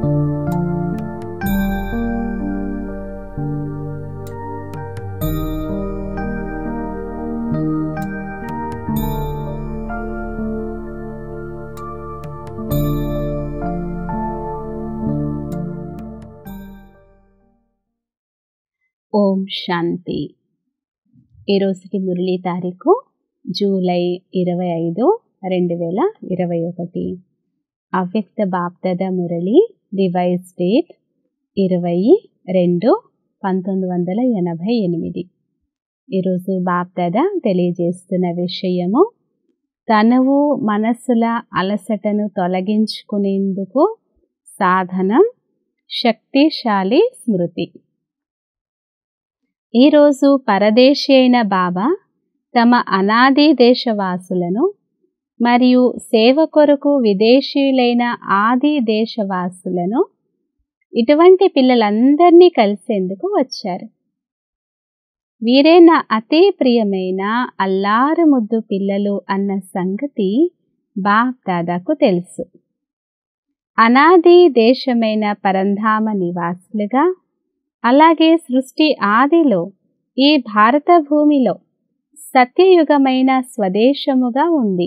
ఓం శాంతి ఈరోజుటి మురళీ తారీఖు జూలై ఇరవై ఐదు రెండు వేల ఇరవై ఒకటి అవ్యక్త బాప్దద మురళి రివైజ్ డేట్ ఇరవై రెండు పంతొమ్మిది వందల ఎనభై ఎనిమిది ఈరోజు బాప్దద తెలియజేస్తున్న విషయము తనువు మనస్సుల అలసటను తొలగించుకునేందుకు సాధనం శక్తిశాలి స్మృతి ఈరోజు పరదేశీ అయిన బాబా తమ అనాది దేశవాసులను మరియు సేవ కొరకు విదేశీయులైన ఆది దేశవాసులను ఇటువంటి పిల్లలందరినీ కలిసేందుకు వచ్చారు వీరే నా అతి ప్రియమైన అల్లారు ముద్దు పిల్లలు అన్న సంగతి బాప్ దాదాకు తెలుసు అనాది దేశమైన పరంధామ నివాసులుగా అలాగే సృష్టి ఆదిలో ఈ భారత భూమిలో సత్యయుగమైన స్వదేశముగా ఉంది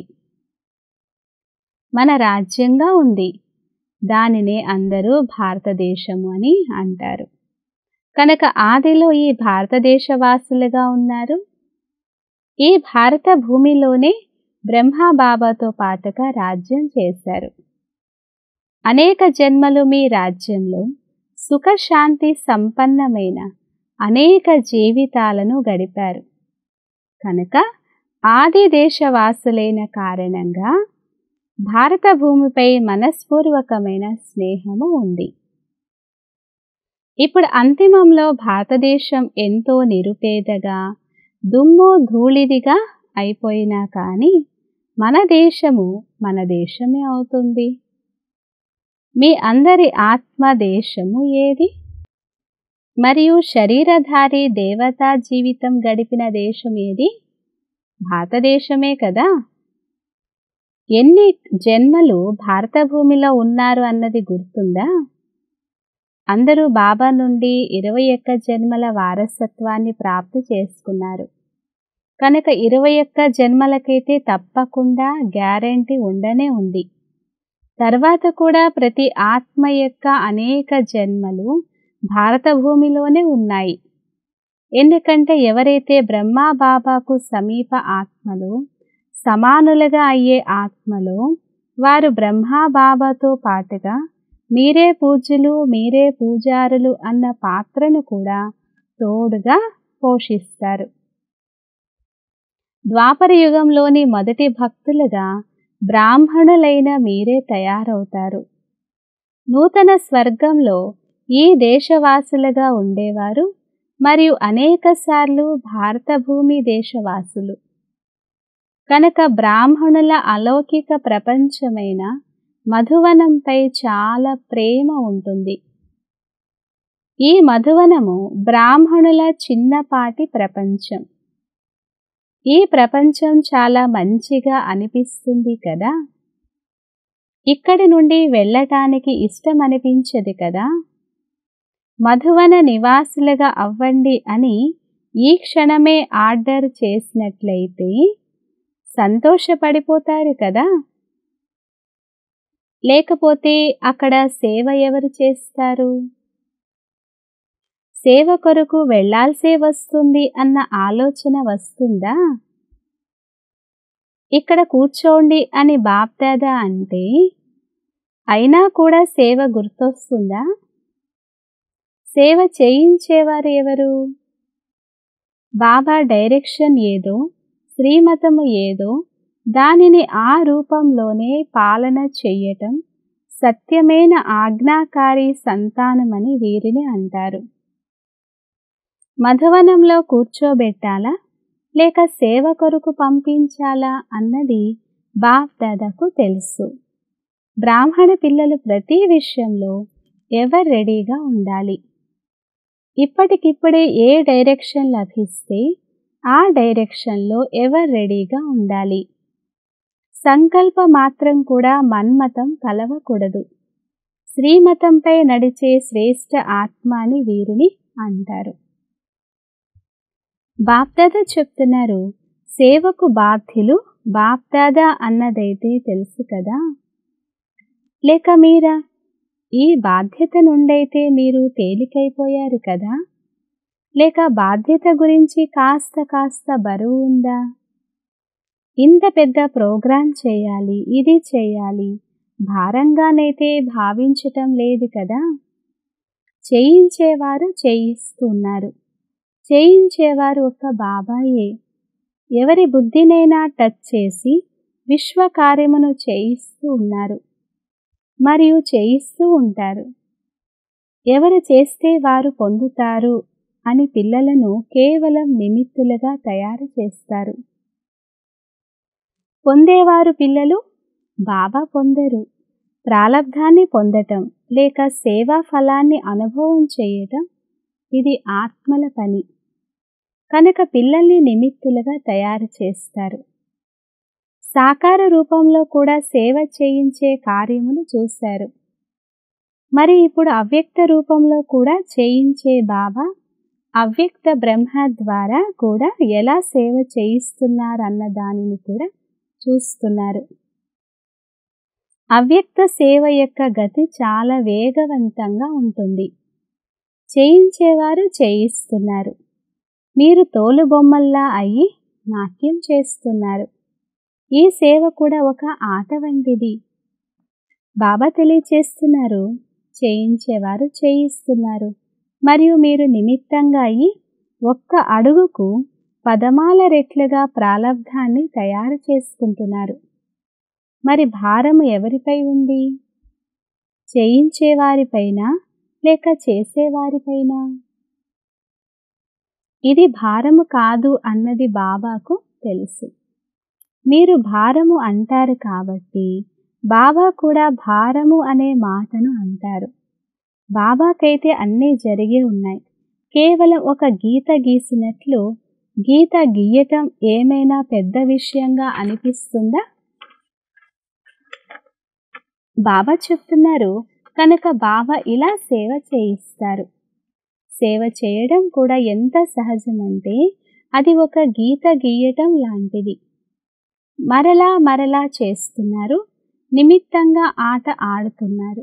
మన రాజ్యంగా ఉంది దానినే అందరూ భారతదేశము అని అంటారు కనుక ఆదిలో ఈ భారతదేశవాసులుగా ఉన్నారు ఈ భారత భూమిలోనే బ్రహ్మబాబాతో పాటుగా రాజ్యం చేశారు అనేక జన్మలు మీ రాజ్యంలో సుఖశాంతి సంపన్నమైన అనేక జీవితాలను గడిపారు కనుక ఆది దేశవాసులైన కారణంగా భారత భూమిపై మనస్పూర్వకమైన స్నేహము ఉంది ఇప్పుడు అంతిమంలో భారతదేశం ఎంతో నిరుపేదగా దుమ్ము ధూళిదిగా అయిపోయినా కానీ మన దేశము మన దేశమే అవుతుంది మీ అందరి ఆత్మ దేశము ఏది మరియు శరీరధారి దేవతా జీవితం గడిపిన దేశం ఏది భారతదేశమే కదా ఎన్ని జన్మలు భారత భూమిలో ఉన్నారు అన్నది గుర్తుందా అందరూ బాబా నుండి ఇరవై ఒక్క జన్మల వారసత్వాన్ని ప్రాప్తి చేసుకున్నారు కనుక ఇరవై ఒక్క జన్మలకైతే తప్పకుండా గ్యారంటీ ఉండనే ఉంది తర్వాత కూడా ప్రతి ఆత్మ యొక్క అనేక జన్మలు భారత భూమిలోనే ఉన్నాయి ఎందుకంటే ఎవరైతే బ్రహ్మా బాబాకు సమీప ఆత్మలు సమానులుగా అయ్యే ఆత్మలు వారు బ్రహ్మా బాబాతో పాటుగా మీరే పూజ్యులు మీరే పూజారులు అన్న పాత్రను కూడా తోడుగా పోషిస్తారు ద్వాపర యుగంలోని మొదటి భక్తులుగా బ్రాహ్మణులైన మీరే తయారవుతారు నూతన స్వర్గంలో ఈ దేశవాసులుగా ఉండేవారు మరియు అనేకసార్లు భారత భూమి దేశవాసులు కనుక బ్రాహ్మణుల అలౌకిక ప్రపంచమైన మధువనంపై చాలా ప్రేమ ఉంటుంది ఈ మధువనము బ్రాహ్మణుల చిన్నపాటి ప్రపంచం ఈ ప్రపంచం చాలా మంచిగా అనిపిస్తుంది కదా ఇక్కడి నుండి వెళ్ళటానికి ఇష్టం అనిపించదు కదా మధువన నివాసులుగా అవ్వండి అని ఈ క్షణమే ఆర్డర్ చేసినట్లయితే సంతోషపడిపోతారు కదా లేకపోతే అక్కడ సేవ ఎవరు చేస్తారు సేవ కొరకు వెళ్లాల్సే వస్తుంది అన్న ఆలోచన వస్తుందా ఇక్కడ కూర్చోండి అని బాప్దాదా అంటే అయినా కూడా సేవ గుర్తొస్తుందా సేవ చేయించేవారు ఎవరు బాబా డైరెక్షన్ ఏదో శ్రీమతము ఏదో దానిని ఆ రూపంలోనే పాలన చెయ్యటం సత్యమైన ఆజ్ఞాకారి సంతానమని వీరిని అంటారు మధువనంలో కూర్చోబెట్టాలా లేక సేవ కొరకు పంపించాలా అన్నది బాప్ దాదాకు తెలుసు బ్రాహ్మణ పిల్లలు ప్రతి విషయంలో ఎవరు రెడీగా ఉండాలి ఇప్పటికిప్పుడే ఏ డైరెక్షన్ లభిస్తే ఆ డైరెక్షన్లో ఎవరు రెడీగా ఉండాలి సంకల్ప మాత్రం కూడా మన్మతం కలవకూడదు శ్రీమతంపై నడిచే శ్రేష్ఠ ఆత్మ అని వీరిని అంటారు బాప్దాద చెప్తున్నారు సేవకు బాధ్యులు బాప్దాదా అన్నదైతే తెలుసు కదా లేక మీరా ఈ బాధ్యత నుండైతే మీరు తేలికైపోయారు కదా లేక బాధ్యత గురించి కాస్త కాస్త బరువు ఉందా ఇంత పెద్ద ప్రోగ్రాం చేయాలి ఇది చేయాలి భారంగానైతే భావించటం లేదు కదా చేయించేవారు చేయిస్తున్నారు చేయించేవారు ఒక బాబాయే ఎవరి బుద్ధినైనా టచ్ చేసి విశ్వ కార్యమును చేయిస్తూ ఉన్నారు మరియు చేయిస్తూ ఉంటారు ఎవరు చేస్తే వారు పొందుతారు అని పిల్లలను కేవలం నిమిత్తులుగా తయారు చేస్తారు పొందేవారు పిల్లలు బాబా పొందరు ప్రాలబ్ధాన్ని పొందటం లేక సేవా ఫలాన్ని అనుభవం చేయటం ఇది ఆత్మల పని కనుక పిల్లల్ని నిమిత్తులుగా తయారు చేస్తారు సాకార రూపంలో కూడా సేవ చేయించే కార్యమును చూశారు మరి ఇప్పుడు అవ్యక్త రూపంలో కూడా చేయించే బాబా అవ్యక్త బ్రహ్మ ద్వారా కూడా ఎలా సేవ చేయిస్తున్నారన్న దానిని కూడా చూస్తున్నారు అవ్యక్త సేవ యొక్క గతి చాలా వేగవంతంగా ఉంటుంది చేయించేవారు చేయిస్తున్నారు మీరు తోలుబొమ్మల్లా అయి నాట్యం చేస్తున్నారు ఈ సేవ కూడా ఒక ఆట వంటిది బాబా తెలియచేస్తున్నారు చేయించేవారు చేయిస్తున్నారు మరియు మీరు నిమిత్తంగా అయి ఒక్క అడుగుకు పదమాల రెట్లుగా ప్రాలబ్ధాన్ని తయారు చేసుకుంటున్నారు మరి భారము ఎవరిపై ఉంది చేయించేవారిపైన లేక చేసేవారిపైన ఇది భారము కాదు అన్నది బాబాకు తెలుసు మీరు భారము అంటారు కాబట్టి బాబా కూడా భారము అనే మాటను అంటారు బాబాకైతే అన్నీ జరిగి ఉన్నాయి కేవలం ఒక గీత గీసినట్లు గీత గీయటం ఏమైనా పెద్ద విషయంగా అనిపిస్తుందా బాబా చెప్తున్నారు కనుక బాబా ఇలా సేవ చేయిస్తారు సేవ చేయడం కూడా ఎంత సహజమంటే అది ఒక గీత గీయటం లాంటిది మరలా మరలా చేస్తున్నారు నిమిత్తంగా ఆట ఆడుతున్నారు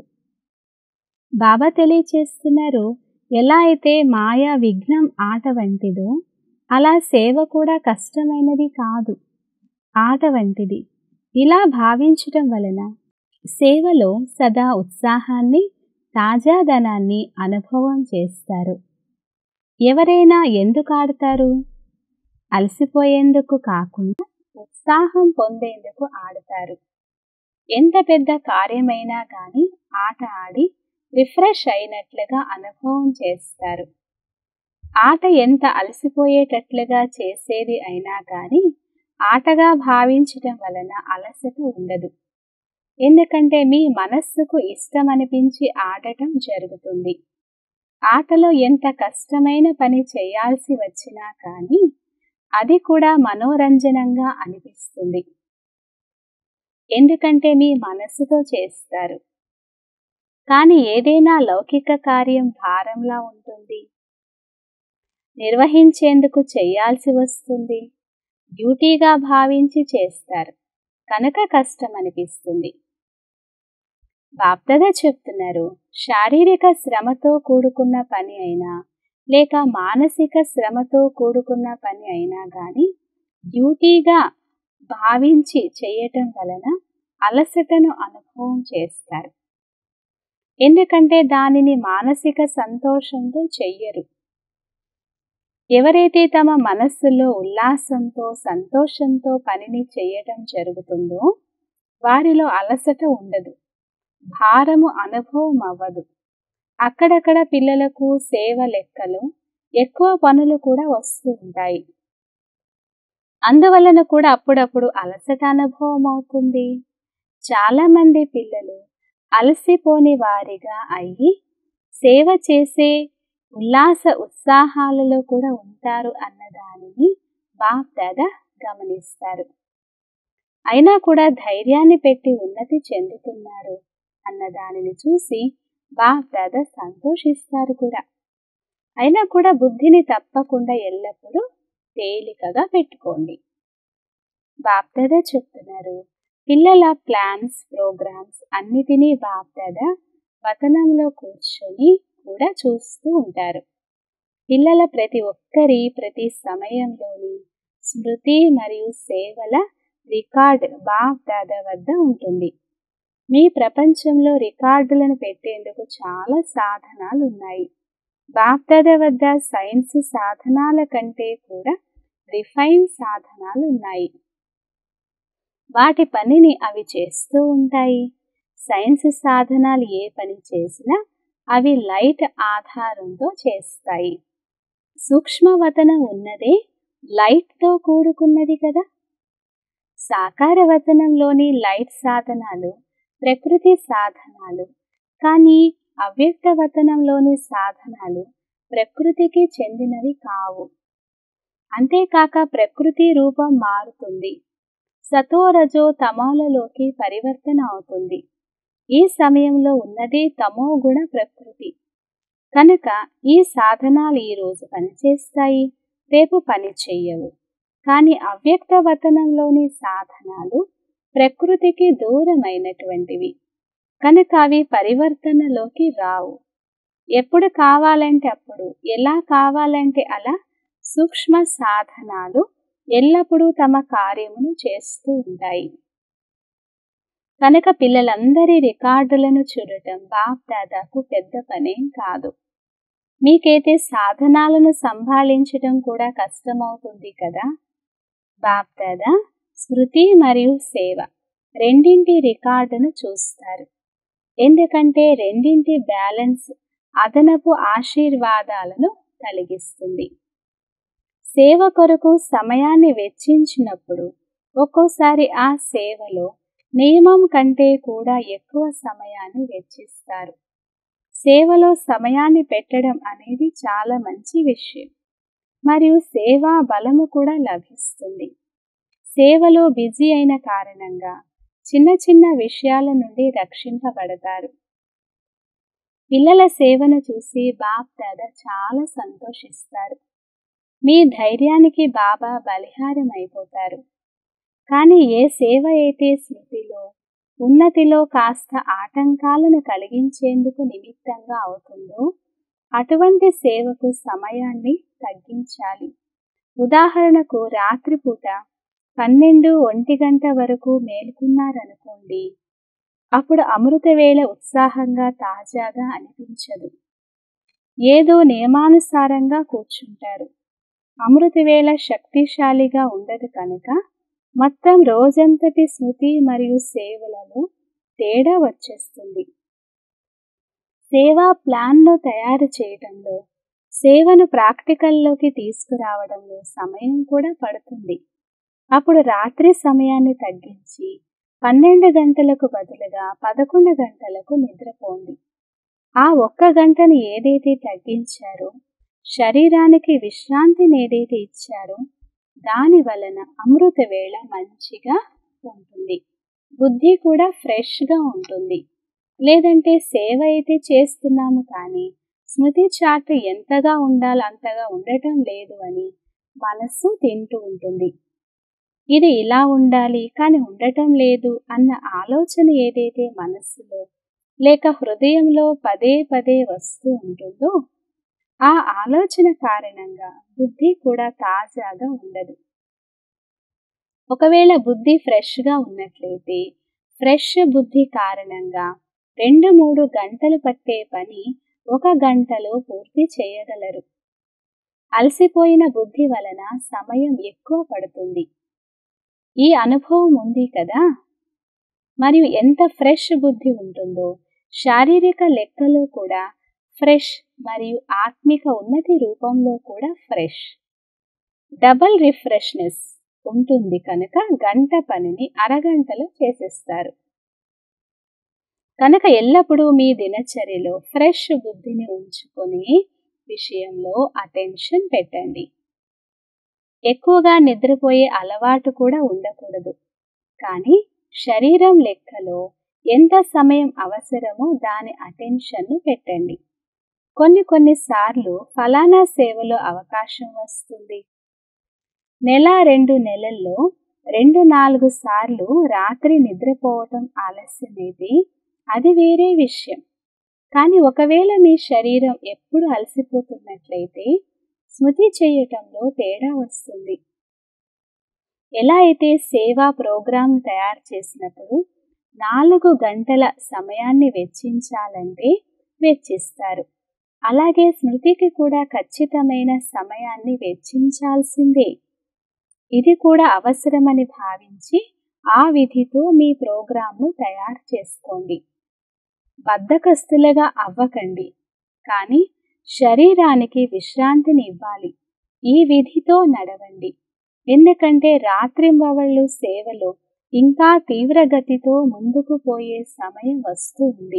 బాబా తెలియచేస్తున్నారు ఎలా అయితే మాయా విఘ్నం ఆట వంటిదో అలా సేవ కూడా కష్టమైనది కాదు ఆట వంటిది ఇలా భావించటం వలన సేవలో సదా ఉత్సాహాన్ని తాజాదనాన్ని అనుభవం చేస్తారు ఎవరైనా ఎందుకు ఆడతారు అలసిపోయేందుకు కాకుండా ఉత్సాహం పొందేందుకు ఆడతారు ఎంత పెద్ద కార్యమైనా కానీ ఆట ఆడి రిఫ్రెష్ అయినట్లుగా అనుభవం చేస్తారు ఆట ఎంత అలసిపోయేటట్లుగా చేసేది అయినా కానీ ఆటగా భావించటం వలన అలసట ఉండదు ఎందుకంటే మీ మనస్సుకు ఇష్టమనిపించి ఆడటం జరుగుతుంది ఆటలో ఎంత కష్టమైన పని చేయాల్సి వచ్చినా కానీ అది కూడా మనోరంజనంగా అనిపిస్తుంది ఎందుకంటే మీ మనస్సుతో చేస్తారు కానీ ఏదైనా లౌకిక కార్యం భారంలా ఉంటుంది నిర్వహించేందుకు చేయాల్సి వస్తుంది డ్యూటీగా భావించి చేస్తారు కనుక కష్టం అనిపిస్తుంది బాప్దగా చెప్తున్నారు శారీరక శ్రమతో కూడుకున్న పని అయినా లేక మానసిక శ్రమతో కూడుకున్న పని అయినా కానీ డ్యూటీగా భావించి చేయటం వలన అలసటను అనుభవం చేస్తారు ఎందుకంటే దానిని మానసిక సంతోషంతో చెయ్యరు ఎవరైతే తమ మనస్సులో ఉల్లాసంతో సంతోషంతో పనిని చేయటం జరుగుతుందో వారిలో అలసట ఉండదు భారము అనుభవం అవ్వదు అక్కడక్కడ పిల్లలకు సేవ లెక్కలు ఎక్కువ పనులు కూడా వస్తూ ఉంటాయి అందువలన కూడా అప్పుడప్పుడు అలసట అనుభవం అవుతుంది చాలా మంది పిల్లలు అలసిపోని వారిగా అయ్యి సేవ చేసే ఉల్లాస ఉత్సాహాలలో కూడా ఉంటారు అన్న దానిని బాప్ దాదా గమనిస్తారు అయినా కూడా ధైర్యాన్ని పెట్టి ఉన్నతి చెందుతున్నారు అన్న దానిని చూసి బాప్దాద సంతోషిస్తారు కూడా అయినా కూడా బుద్ధిని తప్పకుండా ఎల్లప్పుడూ తేలికగా పెట్టుకోండి బాప్దాద చెప్తున్నారు పిల్లల ప్లాన్స్ ప్రోగ్రామ్స్ అన్నిటినీ బాప్దాద వతనంలో కూర్చొని కూడా చూస్తూ ఉంటారు పిల్లల ప్రతి ఒక్కరి ప్రతి సమయంలోని స్మృతి మరియు సేవల రికార్డ్ బాప్ దాదా వద్ద ఉంటుంది మీ ప్రపంచంలో రికార్డులను పెట్టేందుకు చాలా సాధనాలు ఉన్నాయి బాప్ దాదా వద్ద సైన్స్ సాధనాల కంటే కూడా రిఫైన్ సాధనాలు ఉన్నాయి వాటి పనిని అవి చేస్తూ ఉంటాయి సైన్స్ సాధనాలు ఏ పని చేసినా అవి లైట్ ఆధారంతో చేస్తాయి సూక్ష్మవతనం ఉన్నదే లైట్తో కూడుకున్నది కదా సాకారవతనంలోని లైట్ సాధనాలు ప్రకృతి సాధనాలు కానీ అవ్యక్తవతనంలోని సాధనాలు ప్రకృతికి చెందినవి కావు అంతేకాక ప్రకృతి రూపం మారుతుంది సతోరజో తమోలలోకి పరివర్తన అవుతుంది ఈ సమయంలో ఉన్నది తమో గుణ ప్రకృతి కనుక ఈ సాధనాలు ఈరోజు పనిచేస్తాయి రేపు పని చెయ్యవు కానీ అవ్యక్త వతనంలోని సాధనాలు ప్రకృతికి దూరమైనటువంటివి కనుక అవి పరివర్తనలోకి రావు ఎప్పుడు కావాలంటే అప్పుడు ఎలా కావాలంటే అలా సూక్ష్మ సాధనాలు ఎల్లప్పుడూ తమ కార్యమును చేస్తూ ఉంటాయి కనుక పిల్లలందరి రికార్డులను చూడటం బాప్ దాదాకు పెద్ద పనేం కాదు మీకైతే సాధనాలను సంభాళించడం కూడా కష్టమవుతుంది కదా బాప్ దాదా స్మృతి మరియు సేవ రెండింటి రికార్డును చూస్తారు ఎందుకంటే రెండింటి బ్యాలెన్స్ అదనపు ఆశీర్వాదాలను కలిగిస్తుంది సేవ కొరకు సమయాన్ని వెచ్చించినప్పుడు ఒక్కోసారి ఆ సేవలో నియమం కంటే కూడా ఎక్కువ సమయాన్ని వెచ్చిస్తారు సేవలో సమయాన్ని పెట్టడం అనేది చాలా మంచి విషయం మరియు సేవా బలము కూడా లభిస్తుంది సేవలో బిజీ అయిన కారణంగా చిన్న చిన్న విషయాల నుండి రక్షింపబడతారు పిల్లల సేవను చూసి బాప్ దాదా చాలా సంతోషిస్తారు మీ ధైర్యానికి బాబా బలిహారం అయిపోతారు కానీ ఏ సేవ అయితే స్మృతిలో ఉన్నతిలో కాస్త ఆటంకాలను కలిగించేందుకు నిమిత్తంగా అవుతుందో అటువంటి సేవకు సమయాన్ని తగ్గించాలి ఉదాహరణకు రాత్రిపూట పన్నెండు ఒంటి గంట వరకు మేల్కొన్నారనుకోండి అప్పుడు అమృతవేళ ఉత్సాహంగా తాజాగా అనిపించదు ఏదో నియమానుసారంగా కూర్చుంటారు అమృతవేళ శక్తిశాలిగా ఉండదు కనుక మొత్తం రోజంతటి స్మృతి మరియు సేవలలో తేడా వచ్చేస్తుంది సేవా ప్లాన్ను తయారు చేయడంలో సేవను ప్రాక్టికల్లోకి తీసుకురావడంలో సమయం కూడా పడుతుంది అప్పుడు రాత్రి సమయాన్ని తగ్గించి పన్నెండు గంటలకు బదులుగా పదకొండు గంటలకు నిద్రపోండి ఆ ఒక్క గంటను ఏదైతే తగ్గించారో శరీరానికి విశ్రాంతిని ఏదైతే ఇచ్చారో దాని వలన అమృత వేళ మంచిగా ఉంటుంది బుద్ధి కూడా ఫ్రెష్గా ఉంటుంది లేదంటే సేవ అయితే చేస్తున్నాము కానీ స్మృతి చాటు ఎంతగా ఉండాలో అంతగా ఉండటం లేదు అని మనస్సు తింటూ ఉంటుంది ఇది ఇలా ఉండాలి కానీ ఉండటం లేదు అన్న ఆలోచన ఏదైతే మనస్సులో లేక హృదయంలో పదే పదే వస్తూ ఉంటుందో ఆ ఆలోచన కారణంగా బుద్ధి కూడా తాజాగా ఉండదు ఒకవేళ బుద్ధి ఫ్రెష్గా ఉన్నట్లయితే ఫ్రెష్ బుద్ధి కారణంగా రెండు మూడు గంటలు పట్టే పని ఒక గంటలో పూర్తి చేయగలరు అలసిపోయిన బుద్ధి వలన సమయం ఎక్కువ పడుతుంది ఈ అనుభవం ఉంది కదా మరియు ఎంత ఫ్రెష్ బుద్ధి ఉంటుందో శారీరక లెక్కలో కూడా ఫ్రెష్ మరియు ఆత్మిక ఉన్నతి రూపంలో కూడా ఫ్రెష్ డబల్ రిఫ్రెష్నెస్ ఉంటుంది కనుక గంట పనిని అరగంటలో చేసేస్తారు కనుక ఎల్లప్పుడూ మీ దినచర్యలో ఫ్రెష్ బుద్ధిని ఉంచుకొని విషయంలో అటెన్షన్ పెట్టండి ఎక్కువగా నిద్రపోయే అలవాటు కూడా ఉండకూడదు కానీ శరీరం లెక్కలో ఎంత సమయం అవసరమో దాని అటెన్షన్ను పెట్టండి కొన్ని కొన్నిసార్లు ఫలానా సేవలో అవకాశం వస్తుంది నెల రెండు నెలల్లో రెండు నాలుగు సార్లు రాత్రి నిద్రపోవటం ఆలస్యమైతే అది వేరే విషయం కానీ ఒకవేళ మీ శరీరం ఎప్పుడు అలసిపోతున్నట్లయితే స్మృతి చేయటంలో తేడా వస్తుంది ఎలా అయితే సేవా ప్రోగ్రాం తయారు చేసినప్పుడు నాలుగు గంటల సమయాన్ని వెచ్చించాలంటే వెచ్చిస్తారు అలాగే స్మృతికి కూడా ఖచ్చితమైన సమయాన్ని వెచ్చించాల్సిందే ఇది కూడా అవసరమని భావించి ఆ విధితో మీ ప్రోగ్రాంను తయారు చేసుకోండి బద్ధకస్తులుగా అవ్వకండి కానీ శరీరానికి విశ్రాంతిని ఇవ్వాలి ఈ విధితో నడవండి ఎందుకంటే రాత్రింబవళ్ళు సేవలో ఇంకా తీవ్రగతితో ముందుకు పోయే సమయం వస్తుంది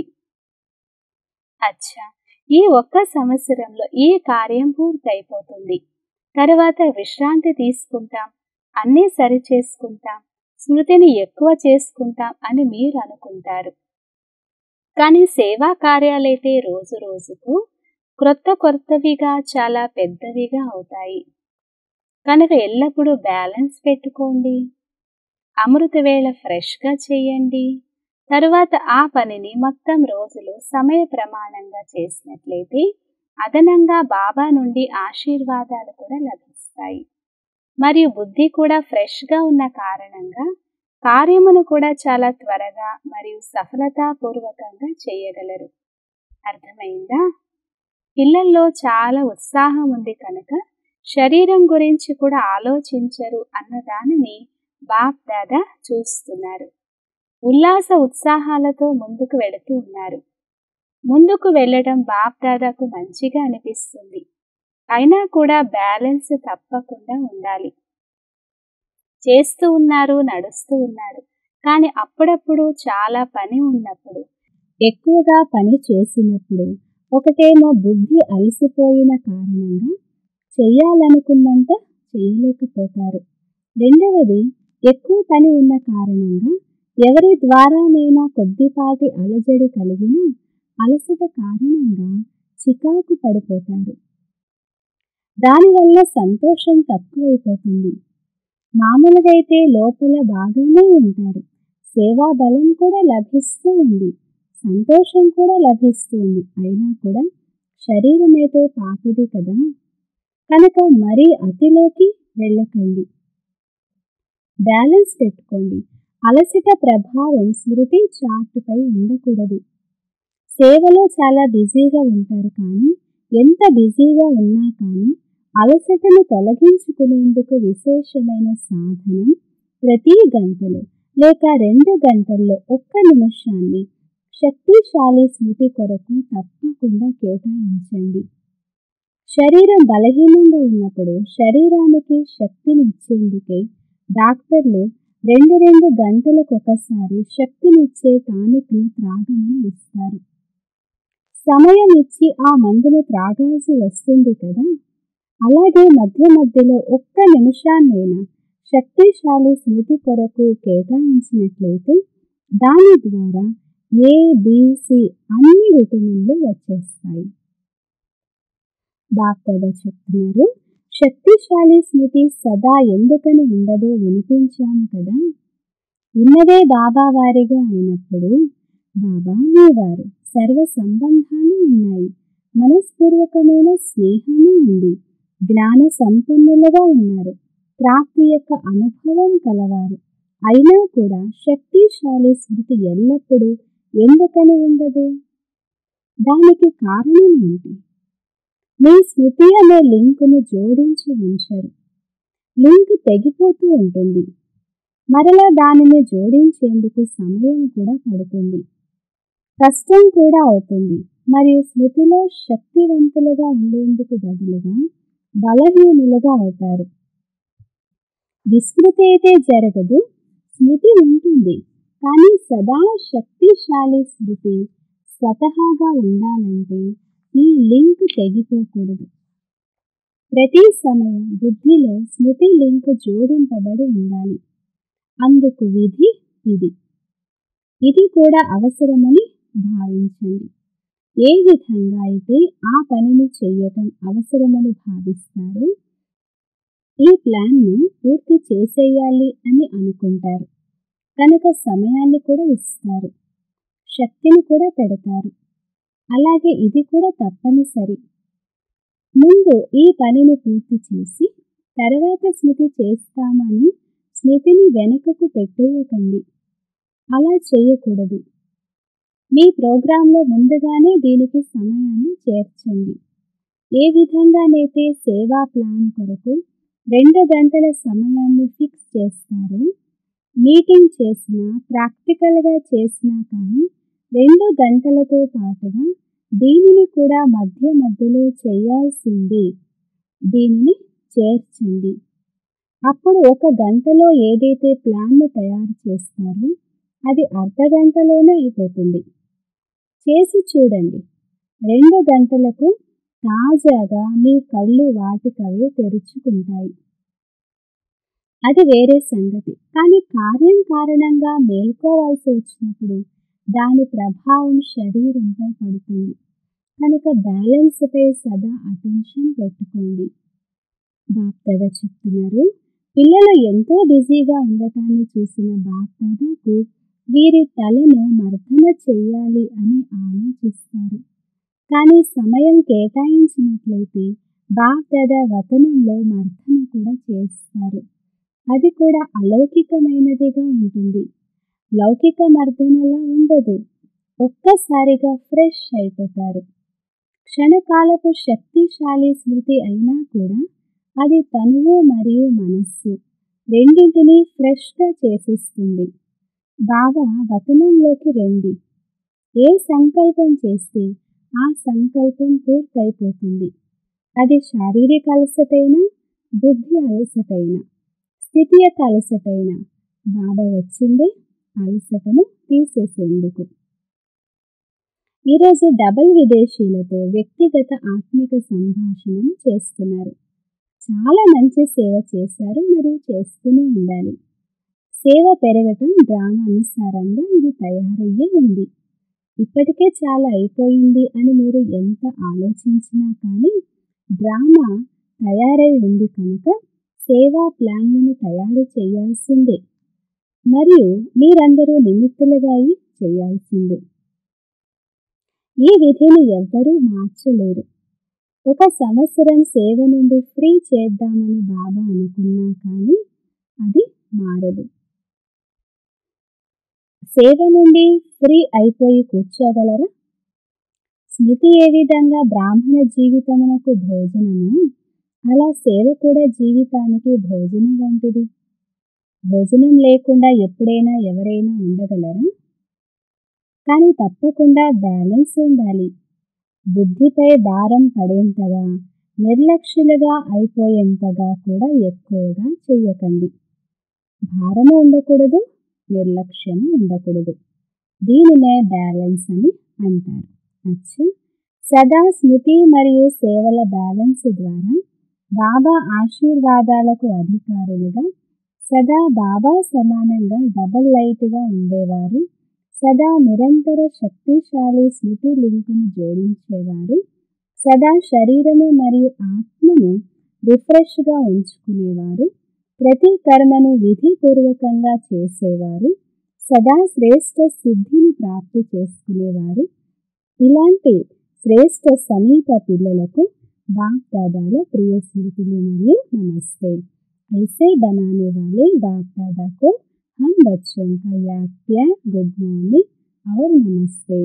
అచ్చా ఈ ఒక్క సంవత్సరంలో ఈ కార్యం పూర్తయిపోతుంది తర్వాత విశ్రాంతి తీసుకుంటాం అన్నీ సరి చేసుకుంటాం స్మృతిని ఎక్కువ చేసుకుంటాం అని మీరు అనుకుంటారు కానీ సేవా కార్యాలైతే రోజు రోజుకు క్రొత్త కొత్తవిగా చాలా పెద్దవిగా అవుతాయి కనుక ఎల్లప్పుడూ బ్యాలెన్స్ పెట్టుకోండి అమృతవేళ ఫ్రెష్గా చేయండి తరువాత ఆ పనిని మొత్తం రోజులు సమయ ప్రమాణంగా చేసినట్లయితే అదనంగా బాబా నుండి ఆశీర్వాదాలు కూడా లభిస్తాయి మరియు బుద్ధి కూడా ఫ్రెష్గా ఉన్న కారణంగా కార్యమును కూడా చాలా త్వరగా మరియు సఫలతాపూర్వకంగా చేయగలరు అర్థమైందా పిల్లల్లో చాలా ఉత్సాహం ఉంది కనుక శరీరం గురించి కూడా ఆలోచించరు అన్న దానిని బాప్ దాదా చూస్తున్నారు ఉల్లాస ఉత్సాహాలతో ముందుకు వెళుతూ ఉన్నారు ముందుకు వెళ్ళడం బాప్ దాదాకు మంచిగా అనిపిస్తుంది అయినా కూడా బ్యాలెన్స్ తప్పకుండా ఉండాలి చేస్తూ ఉన్నారు నడుస్తూ ఉన్నారు కానీ అప్పుడప్పుడు చాలా పని ఉన్నప్పుడు ఎక్కువగా పని చేసినప్పుడు ఒకటేమో బుద్ధి అలసిపోయిన కారణంగా చెయ్యాలనుకున్నంత చేయలేకపోతారు రెండవది ఎక్కువ పని ఉన్న కారణంగా ఎవరి ద్వారానైనా కొద్దిపాటి అలజడి కలిగిన అలసట కారణంగా చికాకు పడిపోతారు దానివల్ల సంతోషం తక్కువైపోతుంది మామూలుగా అయితే లోపల బాగానే ఉంటారు సేవా బలం కూడా లభిస్తూ ఉంది సంతోషం కూడా లభిస్తూ ఉంది అయినా కూడా శరీరం అయితే పాతది కదా కనుక మరీ అతిలోకి వెళ్ళకండి బ్యాలెన్స్ పెట్టుకోండి అలసట ప్రభావం స్మృతి చార్టుపై ఉండకూడదు సేవలో చాలా బిజీగా ఉంటారు కానీ ఎంత బిజీగా ఉన్నా కానీ అలసటను తొలగించుకునేందుకు విశేషమైన సాధనం ప్రతి గంటలో లేక రెండు గంటల్లో ఒక్క నిమిషాన్ని శక్తిశాలి స్మృతి కొరకు తప్పకుండా కేటాయించండి శరీరం బలహీనంగా ఉన్నప్పుడు శరీరానికి శక్తిని ఇచ్చేందుకే డాక్టర్లు రెండు రెండు గంటలకు ఒకసారి శక్తినిచ్చే టానిక్ను త్రాగమని ఇస్తారు సమయం ఇచ్చి ఆ మందును త్రాగాల్సి వస్తుంది కదా అలాగే మధ్య మధ్యలో ఒక్క నిమిషాన్నైనా శక్తిశాలి స్మృతి కొరకు కేటాయించినట్లయితే దాని ద్వారా ఏ బిసి అన్ని విటమిన్లు వచ్చేస్తాయి బాప్దాదా చెప్తున్నారు శక్తిశాలి స్మృతి సదా ఎందుకని ఉండదో వినిపించాము కదా ఉన్నదే బాబా వారిగా అయినప్పుడు బాబా మీవారు సర్వ సంబంధాలు ఉన్నాయి మనస్పూర్వకమైన స్నేహము ఉంది జ్ఞాన సంపన్నులుగా ఉన్నారు ప్రాప్తి యొక్క అనుభవం కలవారు అయినా కూడా శక్తిశాలి స్మృతి ఎల్లప్పుడూ ఎందుకని ఉండదు దానికి కారణం ఏంటి మీ స్మృతి అనే లింకును జోడించి ఉంచరు లింక్ తెగిపోతూ ఉంటుంది మరలా దానిని జోడించేందుకు సమయం కూడా పడుతుంది కష్టం కూడా అవుతుంది మరియు స్మృతిలో శక్తివంతులుగా ఉండేందుకు బదులుగా బలహీనులుగా అవుతారు విస్మృతి అయితే జరగదు స్మృతి ఉంటుంది కానీ సదా శక్తిశాలి స్మృతి స్వతహాగా ఉండాలంటే ఈ లింక్ తెగిపోకూడదు ప్రతి సమయం బుద్ధిలో స్మృతి లింక్ జోడింపబడి ఉండాలి అందుకు విధి ఇది ఇది కూడా అవసరమని భావించండి ఏ విధంగా అయితే ఆ పనిని చేయటం అవసరమని భావిస్తారో ఈ ప్లాన్ను పూర్తి చేసేయాలి అని అనుకుంటారు కనుక సమయాన్ని కూడా ఇస్తారు శక్తిని కూడా పెడతారు అలాగే ఇది కూడా తప్పనిసరి ముందు ఈ పనిని పూర్తి చేసి తర్వాత స్మృతి చేస్తామని స్మృతిని వెనుకకు పెట్టేయకండి అలా చేయకూడదు మీ ప్రోగ్రాంలో ముందుగానే దీనికి సమయాన్ని చేర్చండి ఏ విధంగానైతే సేవా ప్లాన్ కొరకు రెండు గంటల సమయాన్ని ఫిక్స్ చేస్తారో మీటింగ్ చేసినా ప్రాక్టికల్గా చేసినా కానీ రెండు గంటలతో పాటుగా దీనిని కూడా మధ్య మధ్యలో చేయాల్సింది దీనిని చేర్చండి అప్పుడు ఒక గంటలో ఏదైతే ప్లాన్ను తయారు చేస్తారో అది అర్ధ గంటలోనే అయిపోతుంది చేసి చూడండి రెండు గంటలకు తాజాగా మీ కళ్ళు వాటికవే తెరుచుకుంటాయి అది వేరే సంగతి కానీ కార్యం కారణంగా మేల్కోవాల్సి వచ్చినప్పుడు దాని ప్రభావం శరీరంపై పడుతుంది కనుక బ్యాలెన్స్పై సదా అటెన్షన్ పెట్టుకోండి బాప్దాదా చెప్తున్నారు పిల్లలు ఎంతో బిజీగా ఉండటాన్ని చూసిన బాప్దాదాకు వీరి తలను మర్దన చెయ్యాలి అని ఆలోచిస్తారు కానీ సమయం కేటాయించినట్లయితే బాప్దాదా వతనంలో మర్దన కూడా చేస్తారు అది కూడా అలౌకికమైనదిగా ఉంటుంది లౌకిక మర్దనలా ఉండదు ఒక్కసారిగా ఫ్రెష్ అయిపోతారు క్షణకాలపు శక్తిశాలి స్మృతి అయినా కూడా అది తనువు మరియు మనస్సు రెండింటినీ ఫ్రెష్గా చేసిస్తుంది బాగా వతనంలోకి రండి ఏ సంకల్పం చేస్తే ఆ సంకల్పం పూర్తయిపోతుంది అది శారీరక అలసటైనా బుద్ధి అలసటైనా స్థితి యొక్క అలసటైనా బాబా వచ్చిందే అలసటను తీసేసేందుకు ఈరోజు డబల్ విదేశీలతో వ్యక్తిగత ఆత్మిక సంభాషణను చేస్తున్నారు చాలా మంచి సేవ చేశారు మరియు చేస్తూనే ఉండాలి సేవ పెరగటం డ్రామా అనుసారంగా ఇది తయారయ్యే ఉంది ఇప్పటికే చాలా అయిపోయింది అని మీరు ఎంత ఆలోచించినా కానీ డ్రామా తయారై ఉంది కనుక సేవా ప్లాన్లను తయారు చేయాల్సిందే మరియు మీరందరూ నిమిత్తులుగా అయి చేయాల్సిందే ఈ విధిని ఎవ్వరూ మార్చలేరు ఒక సంవత్సరం సేవ నుండి ఫ్రీ చేద్దామని బాబా అనుకున్నా కానీ అది మారదు సేవ నుండి ఫ్రీ అయిపోయి కూర్చోగలరా స్మృతి ఏ విధంగా బ్రాహ్మణ జీవితమునకు భోజనము అలా సేవ కూడా జీవితానికి భోజనం వంటిది భోజనం లేకుండా ఎప్పుడైనా ఎవరైనా ఉండగలరా కానీ తప్పకుండా బ్యాలెన్స్ ఉండాలి బుద్ధిపై భారం పడేంతగా నిర్లక్ష్యులుగా అయిపోయేంతగా కూడా ఎక్కువగా చెయ్యకండి భారము ఉండకూడదు నిర్లక్ష్యము ఉండకూడదు దీనినే బ్యాలెన్స్ అని అంటారు అచ్చా సదా స్మృతి మరియు సేవల బ్యాలెన్స్ ద్వారా బాబా ఆశీర్వాదాలకు అధికారులుగా సదా బాబా సమానంగా డబల్ లైట్గా ఉండేవారు సదా నిరంతర శక్తిశాలి స్మృతి లింకును జోడించేవారు సదా శరీరము మరియు ఆత్మను రిఫ్రెష్గా ఉంచుకునేవారు ప్రతి కర్మను విధిపూర్వకంగా చేసేవారు సదా శ్రేష్ట సిద్ధిని ప్రాప్తి చేసుకునేవారు ఇలాంటి శ్రేష్ట సమీప పిల్లలకు బాప్ దాదాల ప్రియ స్మృతులు మరియు నమస్తే ऐसे बनाने वाले बाप दादा को हम बच्चों का याद प्यार गुड మార్నింగ్ और నమస్తే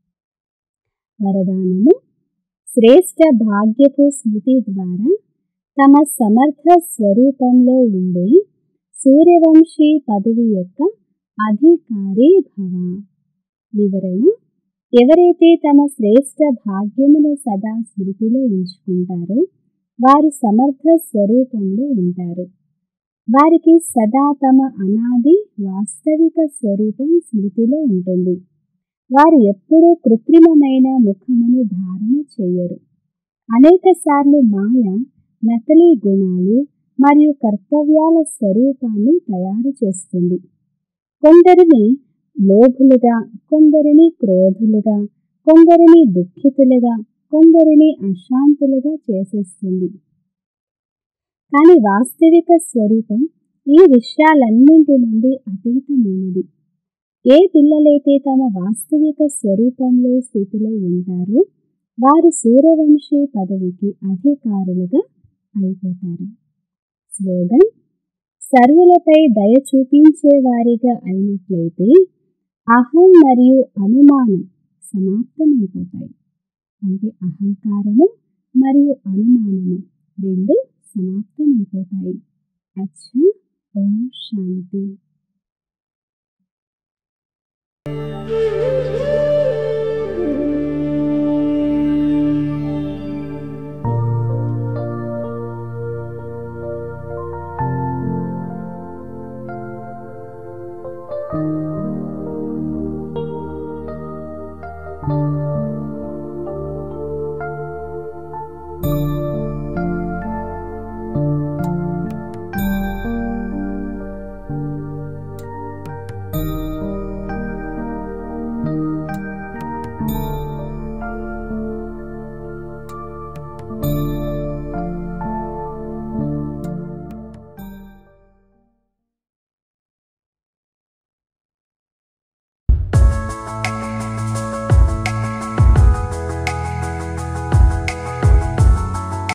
వరదానము శ్రేష్ట భాగ్యపు స్మృతి ద్వారా తమ సమర్థ స్వరూపంలో ఉండే సూర్యవంశీ పదవి యొక్క అధికారి భవ వివరణ ఎవరైతే తమ శ్రేష్ట భాగ్యమును సదా స్మృతిలో ఉంచుకుంటారో వారు సమర్థ స్వరూపంలో ఉంటారు వారికి సదా తమ అనాది వాస్తవిక స్వరూపం స్మృతిలో ఉంటుంది వారు ఎప్పుడూ కృత్రిమమైన ముఖమును ధారణ చేయరు అనేక సార్లు మాయ నకలీ గుణాలు మరియు కర్తవ్యాల స్వరూపాన్ని తయారు చేస్తుంది కొందరిని లోభులుగా కొందరిని క్రోధులుగా కొందరిని దుఃఖితులుగా కొందరిని అశాంతులుగా చేసేస్తుంది కానీ వాస్తవిక స్వరూపం ఈ విషయాలన్నింటి నుండి అతీతమైనది ఏ పిల్లలైతే తమ వాస్తవిక స్వరూపంలో స్థితులై ఉంటారో వారు సూర్యవంశీ పదవికి అధికారులుగా అయిపోతారు స్లోగన్ సర్వులపై దయ చూపించే వారిగా అయినట్లయితే అహం మరియు అనుమానం సమాప్తమైపోతాయి అంటే అహంకారము మరియు అనుమానము రెండు సమాప్తమైపోతాయి అచ్చా ఓం శాంతి